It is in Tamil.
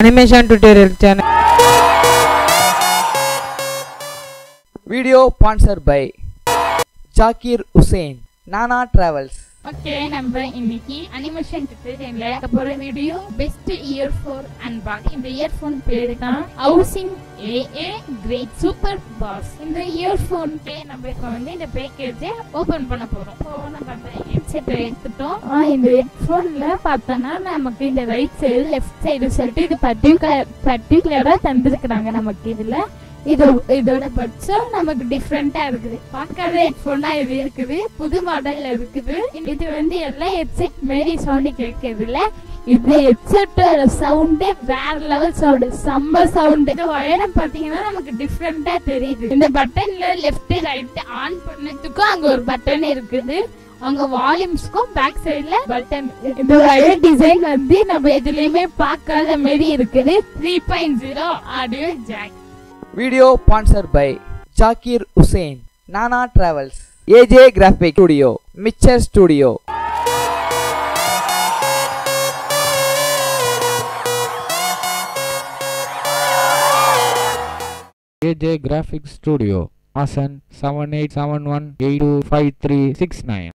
Animation tutorial channel video sponsor by Jakir Hussain Nana travels okay நம்ம இன்னைக்கு அனிமேஷன் டுட்டோரியல்ல பார்க்க போற வீடியோ பெஸ்ட் இயர்ஃபோன் அன்பாக் இந்த இயர்ஃபோன் பேரு தான் housing AA great super boss இந்த இயர்ஃபோனுக்கு நம்ம இப்ப வந்து இந்த பேக்கேஜை ஓபன் பண்ண போறோம் ஓபன் பண்ண ஹெட்செட் எடுத்துட்டோம் ஆ, இந்த ஹெட்ஃபோன்ல பார்த்தோம்னா நமக்கு இந்த ரைட் சைடு லெஃப்ட் சைடு சொல்லிட்டு இது பர்டிகுலர் பர்டிகுலரா தந்திருக்கிறாங்க நமக்கு இதுல இது இதோட பட்சம் நமக்கு டிஃப்ரெண்டா இருக்குது பார்க்காத ஹெட்ஃபோனா இது இருக்குது புது மாடல்ல இருக்குது இது வந்து எல்லாம் ஹெட்செட் மாரி சவுண்ட் கேட்கறதுல இது ஹெட்செட்டோட சவுண்டே வேற லெவல் சவுண்ட் செம்ம சவுண்ட் இது உயரம் பாத்தீங்கன்னா நமக்கு டிஃப்ரெண்டா தெரியுது இந்த பட்டன்ல லெஃப்ட் ரைட் ஆன் பண்ணதுக்கும் அங்க ஒரு பட்டன் இருக்குது அங்க வால்யூம்ஸ்க்கும் பேக் சைடுல பட்டன் இந்த வயர் டிசைன் வந்து நம்ம எதுலயுமே பார்க்காத மாதிரி இருக்குது three point zero audio jack video sponsor by Jakir Hussain Nana travels AJ graphic studio mixer studio AJ Graphics Studio, Asan 7871825369.